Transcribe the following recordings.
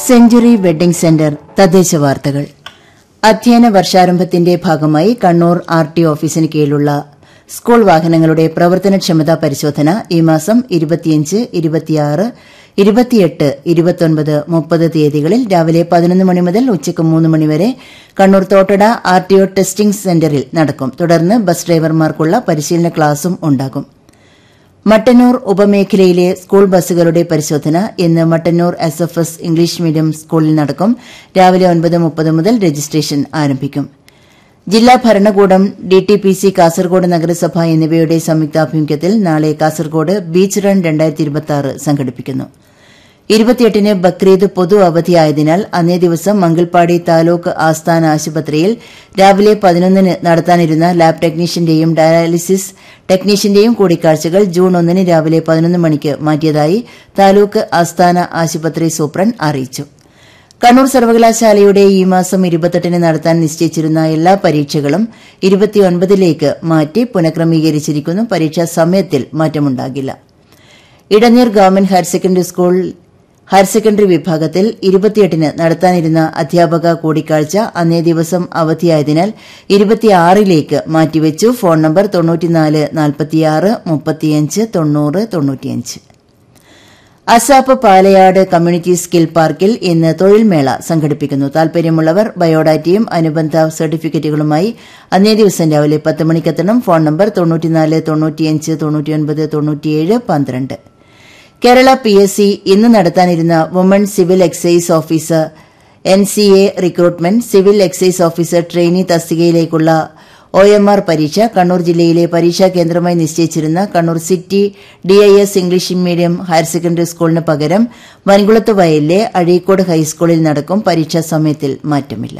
century wedding centre തദ്ദേശ വാർത്തകൾ അധ്യയന വർഷാരംഭത്തിന്റെ ഭാഗമായി കണ്ണൂർ ആർ ടി ഓഫീസിന് കീഴിലുള്ള സ്കൂൾ വാഹനങ്ങളുടെ പ്രവർത്തനക്ഷമതാ പരിശോധന ഈ മാസം ഇരുപത്തിയഞ്ച് ഇരുപത്തിയാറ് ഇരുപത്തിയെട്ട് ഇരുപത്തൊൻപത് മുപ്പത് തീയതികളിൽ രാവിലെ പതിനൊന്ന് മണി മുതൽ ഉച്ചയ്ക്ക് മൂന്ന് മണിവരെ Kannur Thottada R T O testing സെന്ററിൽ നടക്കും തുടർന്ന് ബസ് ഡ്രൈവർമാർക്കുള്ള പരിശീലന ക്ലാസും ഉണ്ടാകും മട്ടന്നൂർ ഉപമേഖലയിലെ സ്കൂൾ ബസ്സുകളുടെ പരിശോധന ഇന്ന് Mattannur S F S English medium സ്കൂളിൽ നടക്കും രാവിലെ ഒൻപത് മുപ്പത് മുതൽ രജിസ്ട്രേഷൻ ആരംഭിക്കും ജില്ലാ ഭരണകൂടം ഡിടിപിസി കാസർഗോഡ് നഗരസഭ എന്നിവയുടെ സംയുക്താഭിമുഖ്യത്തിൽ നാളെ കാസർഗോഡ് ബീച്ച് റൺ സംഘടിപ്പിക്കുന്നു ഇരുപത്തിയെട്ടിന് ബക്രീദ് പൊതു അവധിയായതിനാൽ അന്നേ ദിവസം മംഗൽപാടി താലൂക്ക് ആസ്ഥാന ആശുപത്രിയിൽ രാവിലെ പതിനൊന്നിന് നടത്താനിരുന്ന ലാബ് ടെക്നീഷ്യന്റെയും ഡയാലിസിസ് ടെക്നീഷ്യന്റെയും കൂടിക്കാഴ്ചകൾ ജൂൺ ഒന്നിന് രാവിലെ പതിനൊന്ന് മണിക്ക് മാറ്റിയതായി താലൂക്ക് ആസ്ഥാന ആശുപത്രി സൂപ്രണ്ട് അറിയിച്ചു കണ്ണൂർ സർവകലാശാലയുടെ ഈ മാസം ഇരുപത്തെട്ടിന് നടത്താൻ നിശ്ചയിച്ചിരുന്ന എല്ലാ പരീക്ഷകളും ഇരുപത്തിയൊൻപതിലേക്ക് മാറ്റി പുനഃക്രമീകരിച്ചിരിക്കുന്നു പരീക്ഷാ സമയത്തിൽ മാറ്റമുണ്ടാകില്ല Edneer government higher secondary school higher secondary വിഭാഗത്തിൽ ഇരുപത്തിയെട്ടിന് നടത്താനിരുന്ന അധ്യാപക കൂടിക്കാഴ്ച അന്നേ ദിവസം അവധിയായതിനാൽ ഇരുപത്തിയാറിലേക്ക് മാറ്റിവെച്ചു ഫോൺ നമ്പർ തൊണ്ണൂറ്റിനാല് നാൽപ്പത്തിയാറ് മുപ്പത്തിയഞ്ച് തൊണ്ണൂറ് തൊണ്ണൂറ്റിയഞ്ച് അസാപ്പ് പാലയാട് കമ്മ്യൂണിറ്റി സ്കിൽ പാർക്കിൽ ഇന്ന് തൊഴിൽമേള സംഘടിപ്പിക്കുന്നു താൽപര്യമുള്ളവർ ബയോഡാറ്റയും അനുബന്ധ സർട്ടിഫിക്കറ്റുകളുമായി അന്നേ ദിവസം രാവിലെ പത്ത് മണിക്കെത്തണം ഫോൺ നമ്പർ തൊണ്ണൂറ്റിനാല് തൊണ്ണൂറ്റിയഞ്ച് തൊണ്ണൂറ്റിയൊൻപത് തൊണ്ണൂറ്റിയേഴ് പന്ത്രണ്ട് കേരള പി എസ് സി ഇന്ന് നടത്താനിരുന്ന woman civil excise officer N C A recruitment civil excise officer trainee തസ്തികയിലേക്കുള്ള ഒ എം ആർ പരീക്ഷ കണ്ണൂർ ജില്ലയിലെ പരീക്ഷാ കേന്ദ്രമായി നിശ്ചയിച്ചിരുന്ന Kannur city DIS English medium higher secondary സ്കൂളിന് പകരം വൻകുളത്ത് വയലിലെ അഴീക്കോട് ഹൈസ്കൂളിൽ നടക്കും പരീക്ഷാ സമയത്തിൽ മാറ്റമില്ല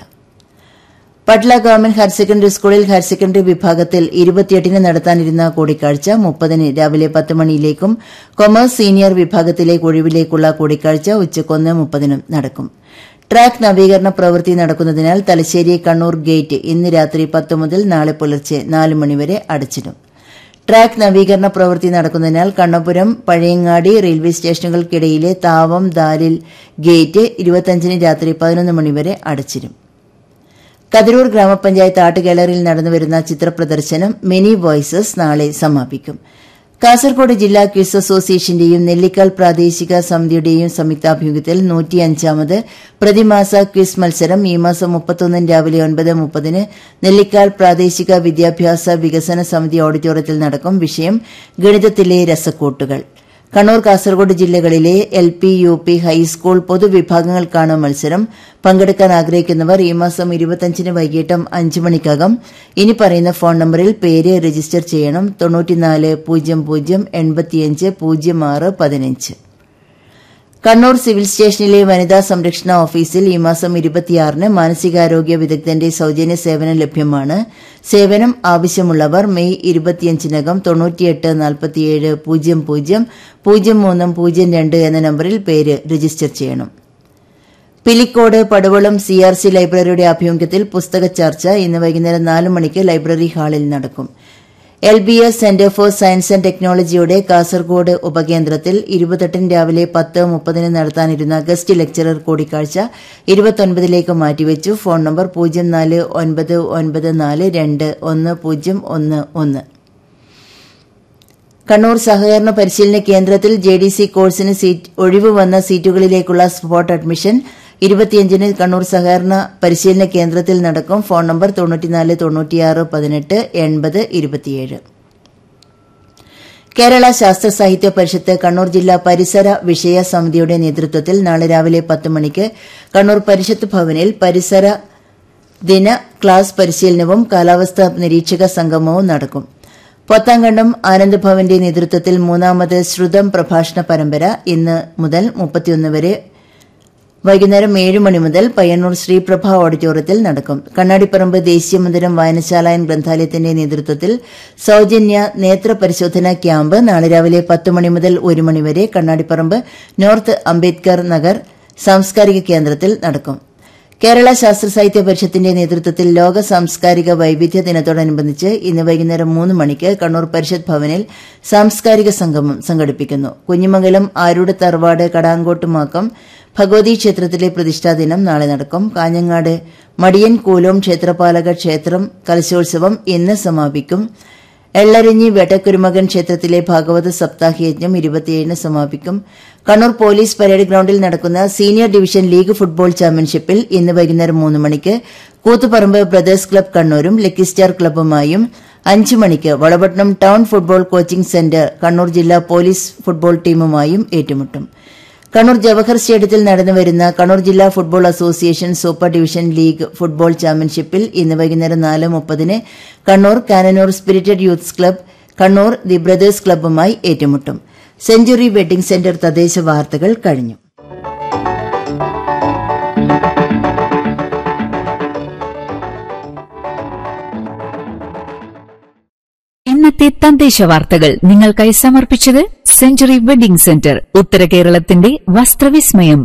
Patla government higher secondary school higher secondary വിഭാഗത്തിൽ ഇരുപത്തിയെട്ടിന് നടത്താനിരുന്ന കൂടിക്കാഴ്ച മുപ്പതിന് രാവിലെ പത്ത് മണിയിലേക്കും കൊമേഴ്സ് സീനിയർ വിഭാഗത്തിലെ ഒഴിവിലേക്കുള്ള കൂടിക്കാഴ്ച ഉച്ചക്കൊന്ന് മുപ്പതിനും നടക്കും ട്രാക്ക് നവീകരണ പ്രവൃത്തി നടക്കുന്നതിനാൽ തലശ്ശേരി കണ്ണൂർ ഗേറ്റ് ഇന്ന് രാത്രി പത്ത് മുതൽ നാളെ പുലർച്ചെ നാല് മണിവരെ അടച്ചിടും ട്രാക്ക് നവീകരണ പ്രവൃത്തി നടക്കുന്നതിനാൽ കണ്ണപുരം പഴയങ്ങാടി റെയിൽവേ സ്റ്റേഷനുകൾക്കിടയിലെ താവം ദാലിൽ ഗേറ്റ് ഇരുപത്തിയഞ്ചിന് രാത്രി പതിനൊന്ന് മണിവരെ അടച്ചിടും കതിരൂർ ഗ്രാമപഞ്ചായത്ത് ആർട്ട് ഗാലറിയിൽ നടന്നുവരുന്ന ചിത്രപ്രദർശനം മിനി വോയ്സസ് നാളെ സമാപിക്കും കാസർകോട് ജില്ലാ ക്വിസ് അസോസിയേഷന്റെയും നെല്ലിക്കാൽ പ്രാദേശിക സമിതിയുടെയും സംയുക്താഭിമുഖ്യത്തിൽ നൂറ്റിയഞ്ചാമത് പ്രതിമാസ ക്വിസ് മത്സരം ഈ മാസം മുപ്പത്തൊന്നിന് രാവിലെ ഒൻപത് മുപ്പതിന് നെല്ലിക്കാൽ പ്രാദേശിക വിദ്യാഭ്യാസ വികസന സമിതി ഓഡിറ്റോറിയത്തിൽ നടക്കും വിഷയം ഗണിതത്തിലെ രസക്കൂട്ടുകൾ കണ്ണൂർ കാസർഗോഡ് ജില്ലകളിലെ L P U P high school പൊതുവിഭാഗങ്ങൾക്കാണ് മത്സരം പങ്കെടുക്കാൻ ആഗ്രഹിക്കുന്നവർ ഈ മാസം ഇരുപത്തിയഞ്ചിന് വൈകിട്ട് അഞ്ച് മണിക്കകം ഇനി പറയുന്ന ഫോൺ നമ്പറിൽ പേര് രജിസ്റ്റർ ചെയ്യണം തൊണ്ണൂറ്റിനാല് പൂജ്യം പൂജ്യം എൺപത്തിയഞ്ച് പൂജ്യം ആറ് പതിനഞ്ച് കണ്ണൂർ സിവിൽ സ്റ്റേഷനിലെ വനിതാ സംരക്ഷണ ഓഫീസിൽ ഈ മാസം ഇരുപത്തിയാറിന് മാനസികാരോഗ്യ വിദഗ്ധന്റെ സൌജന്യ സേവനം ലഭ്യമാണ് സേവനം ആവശ്യമുള്ളവർ മെയ് ഇരുപത്തിയഞ്ചിനകം തൊണ്ണൂറ്റിയെട്ട് നാൽപ്പത്തിയേഴ് പൂജ്യം പൂജ്യം പൂജ്യം മൂന്ന് പൂജ്യം രണ്ട് എന്ന നമ്പറിൽ പേര് രജിസ്റ്റർ ചെയ്യണം Pilicode Paduvalam C R C ലൈബ്രറിയുടെ ആഭിമുഖ്യത്തിൽ പുസ്തക ചർച്ച ഇന്ന് വൈകുന്നേരം നാല് മണിക്ക് ലൈബ്രറി ഹാളിൽ നടക്കും L B S centre for science and ടെക്നോളജിയുടെ കാസർഗോഡ് ഉപകേന്ദ്രത്തിൽ ഇരുപത്തെട്ടിന് രാവിലെ പത്ത് മുപ്പതിന് നടത്താനിരുന്ന ഗസ്റ്റ് ലെക്ചറർ കൂടിക്കാഴ്ച ഇരുപത്തൊൻപതിലേക്ക് മാറ്റിവെച്ചു ഫോൺ നമ്പർ പൂജ്യം നാല് ഒൻപത് ഒൻപത് നാല് രണ്ട് ഒന്ന് പൂജ്യം ഒന്ന് ഒന്ന് കണ്ണൂർ സഹകരണ പരിശീലന കേന്ദ്രത്തിൽ ജെ ഡി സി കോഴ്സിന് സീറ്റ് ഒഴിവ് വന്ന സീറ്റുകളിലേക്കുള്ള സ്പോട്ട് അഡ്മിഷൻ ഇരുപത്തിയഞ്ചിന് കണ്ണൂർ സഹകരണ പരിശീലന കേന്ദ്രത്തിൽ നടക്കും ഫോൺ നമ്പർ തൊണ്ണൂറ്റിനാല് തൊണ്ണൂറ്റിയാറ് പതിനെട്ട് എൺപത് ഇരുപത്തിയേഴ് കേരള ശാസ്ത്ര സാഹിത്യ പരിഷത്ത് കണ്ണൂർ ജില്ലാ പരിസര വിഷയ സമിതിയുടെ നേതൃത്വത്തിൽ നാളെ രാവിലെ പത്ത് മണിക്ക് കണ്ണൂർ പരിഷത്ത് ഭവനിൽ പരിസര ദിന ക്ലാസ് പരിശീലനവും കാലാവസ്ഥാ നിരീക്ഷക സംഗമവും നടക്കും പൊത്താങ്കണ്ടം ആനന്ദ് ഭവന്റെ നേതൃത്വത്തിൽ മൂന്നാമത് ശ്രുതം പ്രഭാഷണ പരമ്പര ഇന്ന് മുതൽ മുപ്പത്തിയൊന്ന് വരെ വൈകുന്നേരം ഏഴ് മണി മുതൽ പയ്യന്നൂർ ശ്രീപ്രഭ ഓഡിറ്റോറിയത്തിൽ നടക്കും കണ്ണാടിപ്പറമ്പ് ദേശീയ മന്ദിരം വായനശാലായൻ ഗ്രന്ഥാലയത്തിന്റെ നേതൃത്വത്തിൽ സൌജന്യ നേത്ര പരിശോധനാ ക്യാമ്പ് നാളെ രാവിലെ പത്ത് മണി മുതൽ ഒരു മണിവരെ കണ്ണാടിപ്പറമ്പ് നോർത്ത് അംബേദ്കർ നഗർ സാംസ്കാരിക കേന്ദ്രത്തിൽ നടക്കും കേരള ശാസ്ത്ര സാഹിത്യ പരിഷത്തിന്റെ നേതൃത്വത്തിൽ ലോക സാംസ്കാരിക വൈവിധ്യ ദിനത്തോടനുബന്ധിച്ച് ഇന്ന് വൈകുന്നേരം മൂന്ന് മണിക്ക് കണ്ണൂർ പരിഷത്ത് ഭവനിൽ സാംസ്കാരിക സംഗമം സംഘടിപ്പിക്കുന്നു കുഞ്ഞിമംഗലം ആരുടെ തറവാട് കടാങ്കോട്ടുമാക്കം ഭഗവതി ക്ഷേത്രത്തിലെ പ്രതിഷ്ഠാദിനം നാളെ നടക്കും കാഞ്ഞങ്ങാട് മടിയൻ കൂലോം ക്ഷേത്രപാലക ക്ഷേത്രം കലശോത്സവം ഇന്ന് സമാപിക്കും എള്ളരിഞ്ഞി വേട്ടക്കുരുമകൻ ക്ഷേത്രത്തിലെ ഭാഗവത സപ്താഹയജ്ഞം ഇരുപത്തിയേഴിന് സമാപിക്കും കണ്ണൂർ പോലീസ് പരേഡ് ഗ്രൌണ്ടിൽ നടക്കുന്ന സീനിയർ ഡിവിഷൻ ലീഗ് ഫുട്ബോൾ ചാമ്പ്യൻഷിപ്പിൽ ഇന്ന് വൈകുന്നേരം മൂന്ന് മണിക്ക് കൂത്തുപറമ്പ് ബ്രദേഴ്സ് ക്ലബ് കണ്ണൂരും ലക്കി സ്റ്റാർ ക്ലബ്ബുമായും അഞ്ച് മണിക്ക് Valapattanam town football coaching centre Kannur ജില്ലാ പോലീസ് ഫുട്ബോൾ ടീമുമായും ഏറ്റുമുട്ടും കണ്ണൂർ ജവഹർ സ്റ്റേഡിയത്തിൽ നടന്നുവരുന്ന കണ്ണൂർ ജില്ലാ football association super division league football ചാമ്പ്യൻഷിപ്പിൽ ഇന്ന് വൈകുന്നേരം നാല് മുപ്പതിന് Kannur Cannanore spirited youth club Kannur the brothers ക്ലബ്ബുമായി ഏറ്റുമുട്ടും സെഞ്ചുറി വെഡിംഗ് സെന്റർ തദ്ദേശ വാർത്തകൾ കഴിഞ്ഞു ഇന്നത്തെ തദ്ദേശ വാർത്തകൾ നിങ്ങൾക്കായി സമർപ്പിച്ചത് സെഞ്ചുറി വെഡിംഗ് സെന്റർ ഉത്തര കേരളത്തിന്റെ വസ്ത്രവിസ്മയം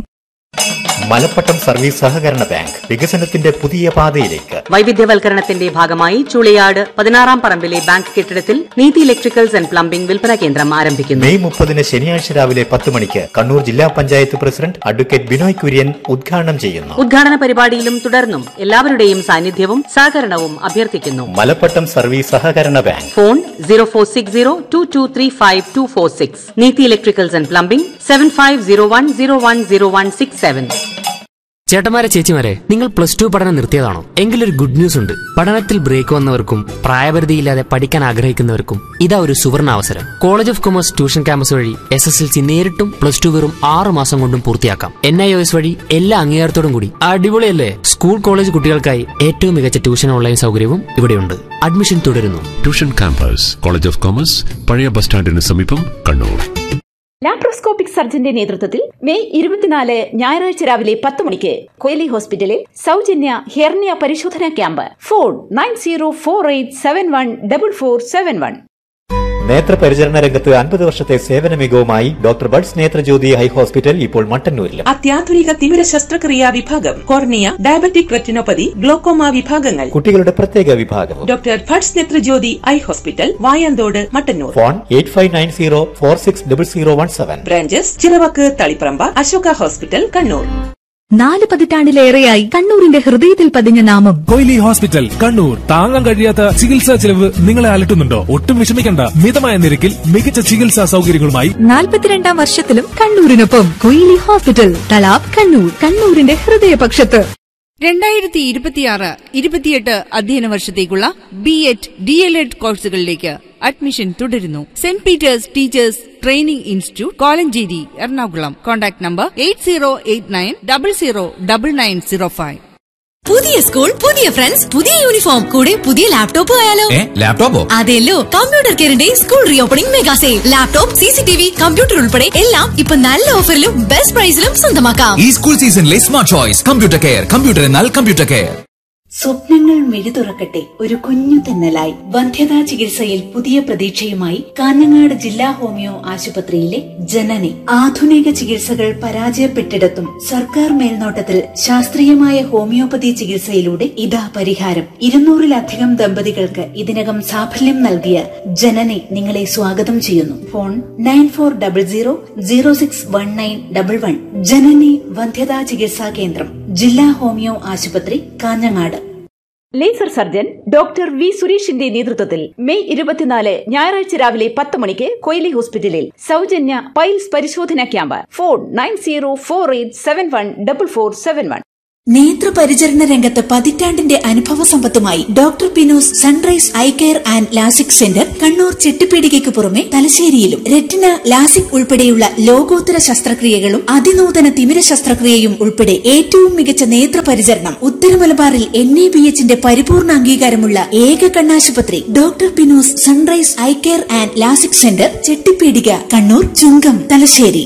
മലപ്പട്ടം സർവീസ് സഹകരണ ബാങ്ക് വികസനത്തിന്റെ പുതിയ പാതയിലേക്ക് വൈവിധ്യവൽക്കരണത്തിന്റെ ഭാഗമായി ചുളിയാട് പതിനാറാം പറമ്പിലെ ബാങ്ക് കെട്ടിടത്തിൽ നീതി ഇലക്ട്രിക്കൽസ് ആൻഡ് പ്ലംബിംഗ് വിൽപ്പന കേന്ദ്രം ആരംഭിക്കുന്നു മെയ് മുപ്പതിന് ശനിയാഴ്ച രാവിലെ പത്ത് മണിക്ക് കണ്ണൂർ ജില്ലാ പഞ്ചായത്ത് പ്രസിഡന്റ് അഡ്വക്കേറ്റ് ബിനോയ് കുര്യൻ ഉദ്ഘാടനം ചെയ്യുന്നു ഉദ്ഘാടന പരിപാടിയിലും തുടർന്നും എല്ലാവരുടെയും സാന്നിധ്യവും സഹകരണവും അഭ്യർത്ഥിക്കുന്നു മലപ്പട്ടം സർവീസ് സഹകരണ bank phone zero four six zero two two three five two four six Neethi electricals and plumbing seven five zero one zero one zero one six seven ചേട്ടന്മാരെ ചേച്ചിമാരെ നിങ്ങൾ പ്ലസ് ടു പഠനം നിർത്തിയതാണോ എങ്കിലൊരു ഗുഡ് ന്യൂസ് ഉണ്ട് പഠനത്തിൽ break വന്നവർക്കും പ്രായപരിധിയില്ലാതെ പഠിക്കാൻ ആഗ്രഹിക്കുന്നവർക്കും ഇതാ ഒരു സുവർണ അവസരം college of commerce tuition campus വഴി എസ് എസ് എൽ സി നേരിട്ടും പ്ലസ് ടു വെറും ആറ് മാസം കൊണ്ടും പൂർത്തിയാക്കാം എൻ ഐ ഒ എസ് വഴി എല്ലാ അംഗീകാരത്തോടും കൂടി അടിപൊളിയല്ലേ സ്കൂൾ കോളേജ് കുട്ടികൾക്കായി ഏറ്റവും മികച്ച ട്യൂഷൻ ഓൺലൈൻ സൗകര്യവും ഇവിടെയുണ്ട് അഡ്മിഷൻ തുടരുന്നു tuition campus college of commerce പഴയ ബസ് സ്റ്റാൻഡിന് സമീപം കണ്ണൂർ ലാപ്രോസ്കോപ്പിക് സർജന്റെ നേതൃത്വത്തിൽ മെയ് ഇരുപത്തിനാല് ഞായറാഴ്ച രാവിലെ പത്ത് മണിക്ക് കൊയിലി ഹോസ്പിറ്റലിൽ സൗജന്യ ഹെർണിയ പരിശോധനാ camp phone nine zero four eight seven one double four seven one നേത്രപരിചരണ രംഗത്ത് അൻപത് വർഷത്തെ സേവന മികവുമായി doctor Bhat's Nethrajyothi eye hospital ഇപ്പോൾ മട്ടന്നൂരിലും അത്യാധുനിക തീവ്ര ശസ്ത്രക്രിയാ വിഭാഗം കോർണിയ ഡയബറ്റിക് റെറ്റിനോപ്പതി ഗ്ലോക്കോമ വിഭാഗങ്ങൾ കുട്ടികളുടെ പ്രത്യേക വിഭാഗവും doctor Bhat's Nethrajyothi eye hospital Vayanthode Mattannur phone eight five nine zero four six double zero one seven branches Chiravakku Taliparamba Ashoka hospital Kannur നാല് പതിറ്റാണ്ടിലേറെയായി കണ്ണൂരിന്റെ ഹൃദയത്തിൽ പതിഞ്ഞ നാമം കൊയിലി ഹോസ്പിറ്റൽ കണ്ണൂർ താങ്ങാൻ കഴിയാത്ത ചികിത്സാ ചെലവ് നിങ്ങളെ അലട്ടുന്നുണ്ടോ ഒട്ടും വിഷമിക്കണ്ട മിതമായ നിരക്കിൽ മികച്ച ചികിത്സാ സൗകര്യങ്ങളുമായി നാൽപ്പത്തിരണ്ടാം വർഷത്തിലും കണ്ണൂരിനൊപ്പം കൊയിലി ഹോസ്പിറ്റൽ തലാബ് കണ്ണൂർ കണ്ണൂരിന്റെ ഹൃദയപക്ഷത്ത് രണ്ടായിരത്തി ഇരുപത്തിയാറ് ഇരുപത്തിയെട്ട് അധ്യയന വർഷത്തേക്കുള്ള B Ed D El Ed കോഴ്സുകളിലേക്ക് അഡ്മിഷൻ തുടരുന്നു Saint Peter's teachers training institute Kolenchery Ernakulam contact number eight zero eight nine double zero double nine zero five പുതിയ സ്കൂൾ പുതിയ ഫ്രണ്ട്സ് പുതിയ യൂണിഫോം കൂടെ പുതിയ ലാപ്ടോപ്പ് ആയാലോ ലാപ്ടോപ്പോ അതെല്ലോ കമ്പ്യൂട്ടർ കെയറിന്റെ school reopening mega sale laptop C C T V computer ഉൾപ്പെടെ എല്ലാം ഇപ്പൊ നല്ല ഓഫറിലും ബെസ്റ്റ് പ്രൈസിലും സ്വന്തമാക്കാം ഈ സ്കൂൾ സീസണിലെ smart choice computer care computer എന്നാൽ കമ്പ്യൂട്ടർ കെയർ സ്വപ്നങ്ങൾ മിഴി തുറക്കട്ടെ ഒരു കുഞ്ഞു തെന്നലായി വന്ധ്യതാ ചികിത്സയിൽ പുതിയ പ്രതീക്ഷയുമായി കാഞ്ഞങ്ങാട് ജില്ലാ ഹോമിയോ ആശുപത്രിയിലെ ജനനി ആധുനിക ചികിത്സകൾ പരാജയപ്പെട്ടിടത്തും സർക്കാർ മേൽനോട്ടത്തിൽ ശാസ്ത്രീയമായ ഹോമിയോപ്പതി ചികിത്സയിലൂടെ ഇതാ പരിഹാരം ഇരുന്നൂറിലധികം ദമ്പതികൾക്ക് ഇതിനകം സാഫല്യം നൽകിയ ജനനി നിങ്ങളെ സ്വാഗതം ചെയ്യുന്നു phone nine four double zero zero six one nine double one Janani വന്ധ്യതാ ചികിത്സാ കേന്ദ്രം ജില്ലാ ഹോമിയോ ആശുപത്രി Kanhangad laser surgeon doctor V സുരേഷിന്റെ നേതൃത്വത്തിൽ മെയ് ഇരുപത്തിനാല് ഞായറാഴ്ച രാവിലെ പത്ത് മണിക്ക് കൊയിലി ഹോസ്പിറ്റലിൽ സൗജന്യ പൈൽസ് പരിശോധന camp phone nine zero four eight seven one double four seven one നേത്രപരിചരണ രംഗത്ത് പതിറ്റാണ്ടിന്റെ അനുഭവ സമ്പത്തുമായി doctor Pino's sunrise eye care and lasik centre Kannur ചെട്ടിപ്പീടികയ്ക്ക് പുറമെ തലശ്ശേരിയിലും റെറ്റിന ലാസിക് ഉൾപ്പെടെയുള്ള ലോകോത്തര ശസ്ത്രക്രിയകളും അതിനൂതന തിമിര ശസ്ത്രക്രിയയും ഉൾപ്പെടെ ഏറ്റവും മികച്ച നേത്രപരിചരണം ഉത്തര മലബാറിൽ എൻ എ ബി എച്ചിന്റെ പരിപൂർണ അംഗീകാരമുള്ള ഏക കണ്ണാശുപത്രി doctor Pino's sunrise eye care and lasik centre Chettipeedika Kannur Chungam Thalassery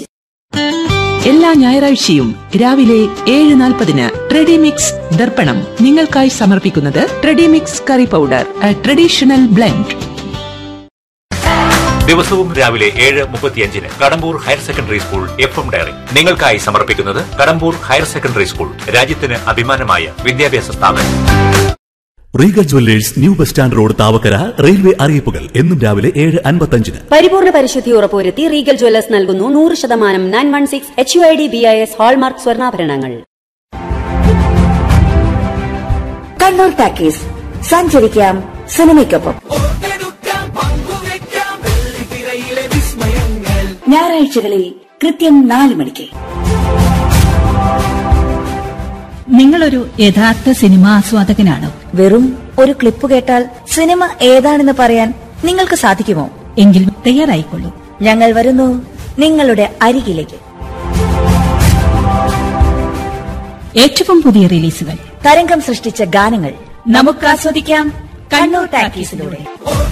എല്ലാ ഞായറാഴ്ചയും രാവിലെ ഏഴ് നാൽപ്പതിന് ട്രെഡിമിക്സ് ദർപ്പണം നിങ്ങൾക്കായി സമർപ്പിക്കുന്നത് Tredimix curry powder traditional blend ദിവസവും രാവിലെ ഏഴ് മുപ്പത്തിയഞ്ചിന് Kadambur higher secondary school F M diary നിങ്ങൾക്കായി സമർപ്പിക്കുന്നത് കടമ്പൂർ ഹയർ സെക്കൻഡറി സ്കൂൾ രാജ്യത്തിന് അഭിമാനമായ വിദ്യാഭ്യാസ സ്ഥാപനം regal jewellers new bus stand road Thavakkara railway അറിയിപ്പുകൾ എന്നും രാവിലെ ഏഴ് അൻപത്തഞ്ചിന് പരിപൂർണ പരിശുദ്ധി ഉറപ്പുവരുത്തി റീഗൽ ജ്വല്ലേഴ്സ് നൽകുന്നു നൂറ് ശതമാനം nine one six H U I D B I S hallmark സ്വർണ്ണാഭരണങ്ങൾ കണ്ണൂർ പാക്കേജ് സഞ്ചരിക്കാം സിനിമയ്ക്കൊപ്പം ഞായറാഴ്ചകളിൽ കൃത്യം നാല് മണിക്ക് നിങ്ങളൊരു യഥാർത്ഥ സിനിമാ ആസ്വാദകനാണോ വെറും ഒരു ക്ലിപ്പ് കേട്ടാൽ സിനിമ ഏതാണെന്ന് പറയാൻ നിങ്ങൾക്ക് സാധിക്കുമോ എങ്കിൽ തയ്യാറായിക്കൊള്ളൂ ഞങ്ങൾ വരുന്നു നിങ്ങളുടെ അരികിലേക്ക് ഏറ്റവും പുതിയ റിലീസുകൾ തരംഗം സൃഷ്ടിച്ച ഗാനങ്ങൾ നമുക്ക് ആസ്വദിക്കാം കണ്ണൂർ ടാക്കീസിലൂടെ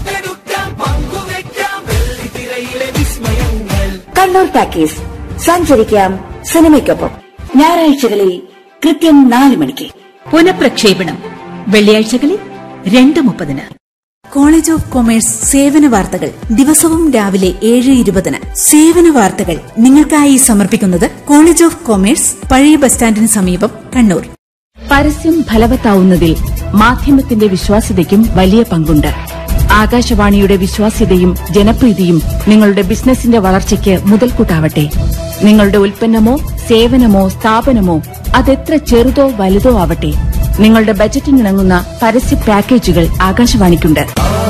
കണ്ണൂർ ടാക്കീസ് സഞ്ചരിക്കാം സിനിമയ്ക്കൊപ്പം ഞായറാഴ്ചകളിൽ കൃത്യം നാല് മണിക്ക് പുനഃപ്രക്ഷേപണം വെള്ളിയാഴ്ചകളിൽ രണ്ട് മുപ്പതിന് കോളേജ് ഓഫ് കൊമേഴ്സ് സേവന വാർത്തകൾ ദിവസവും രാവിലെ ഏഴ് ഇരുപതിന് സേവന വാർത്തകൾ നിങ്ങൾക്കായി സമർപ്പിക്കുന്നത് കോളേജ് ഓഫ് കൊമേഴ്സ് പഴയ ബസ് സ്റ്റാൻഡിന് സമീപം കണ്ണൂർ പരസ്യം ഫലവത്താവുന്നതിൽ മാധ്യമത്തിന്റെ വിശ്വാസ്യതയ്ക്കും വലിയ പങ്കുണ്ട് ആകാശവാണിയുടെ വിശ്വാസ്യതയും ജനപ്രീതിയും നിങ്ങളുടെ ബിസിനസിന്റെ വളർച്ചയ്ക്ക് മുതൽക്കൂട്ടാവട്ടെ നിങ്ങളുടെ ഉൽപ്പന്നമോ സേവനമോ സ്ഥാപനമോ അതെത്ര ചെറുതോ വലുതോ ആവട്ടെ നിങ്ങളുടെ ബജറ്റിനിണങ്ങുന്ന പരസ്യ പാക്കേജുകൾ ആകാശവാണിക്കുണ്ട്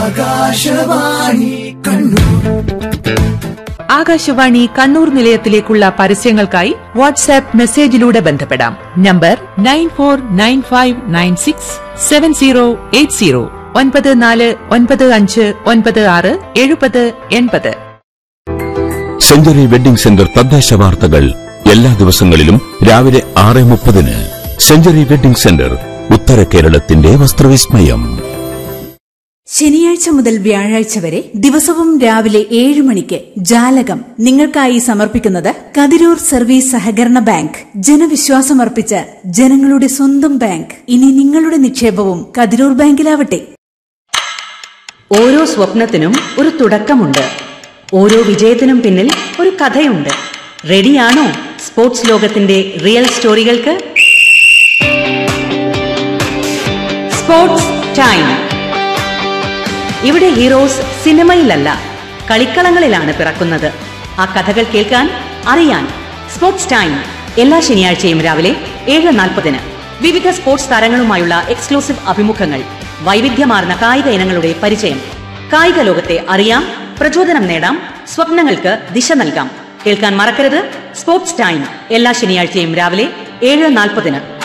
ആകാശവാണി കണ്ണൂർ നിലയത്തിലേക്കുള്ള പരസ്യങ്ങൾക്കായി വാട്സാപ്പ് മെസ്സേജിലൂടെ ബന്ധപ്പെടാം number nine four nine five nine six seven zero eight zero ഒൻപത് നാല് ഒൻപത് അഞ്ച് ഒൻപത് ആറ് എഴുപത് എൺപത് സെഞ്ചുറി വെഡിംഗ് സെന്റർ തദ്ദേശ വാർത്തകൾ എല്ലാ ദിവസങ്ങളിലും രാവിലെ ആറ് മുപ്പതിന് സെഞ്ചുറി വെഡിംഗ് സെന്റർ ഉത്തര കേരളത്തിന്റെ വസ്ത്രവിസ്മയം ശനിയാഴ്ച മുതൽ വ്യാഴാഴ്ച വരെ ദിവസവും രാവിലെ ഏഴ് മണിക്ക് ജാലകം നിങ്ങൾക്കായി സമർപ്പിക്കുന്നത് കതിരൂർ സർവീസ് സഹകരണ ബാങ്ക് ജനവിശ്വാസമർപ്പിച്ച ജനങ്ങളുടെ സ്വന്തം ബാങ്ക് ഇനി നിങ്ങളുടെ നിക്ഷേപവും കതിരൂർ ബാങ്കിലാവട്ടെ ഓരോ സ്വപ്നത്തിനും ഒരു തുടക്കമുണ്ട് ഓരോ വിജയത്തിനും പിന്നിൽ ഒരു കഥയുണ്ട് റെഡിയാണോ സ്പോർട്സ് ലോകത്തിന്റെ റിയൽ സ്റ്റോറികൾക്ക് സ്പോർട്സ് ടൈം ഇവിടെ ഹീറോസ് സിനിമയിലല്ല കളിക്കളങ്ങളിലാണ് പിറക്കുന്നത് ആ കഥകൾ കേൾക്കാൻ അറിയാൻ സ്പോർട്സ് ടൈം എല്ലാ ശനിയാഴ്ചയും രാവിലെ ഏഴ് നാൽപ്പതിന് വിവിധ സ്പോർട്സ് താരങ്ങളുമായുള്ള എക്സ്ക്ലൂസീവ് അഭിമുഖങ്ങൾ വൈവിധ്യമാർന്ന കായിക ഇനങ്ങളുടെ പരിചയം കായിക ലോകത്തെ അറിയാം പ്രചോദനം നേടാം സ്വപ്നങ്ങൾക്ക് ദിശ നൽകാം കേൾക്കാൻ മറക്കരുത് സ്പോർട്സ് ടൈം എല്ലാ ശനിയാഴ്ചയും രാവിലെ ഏഴ് നാൽപ്പതിന്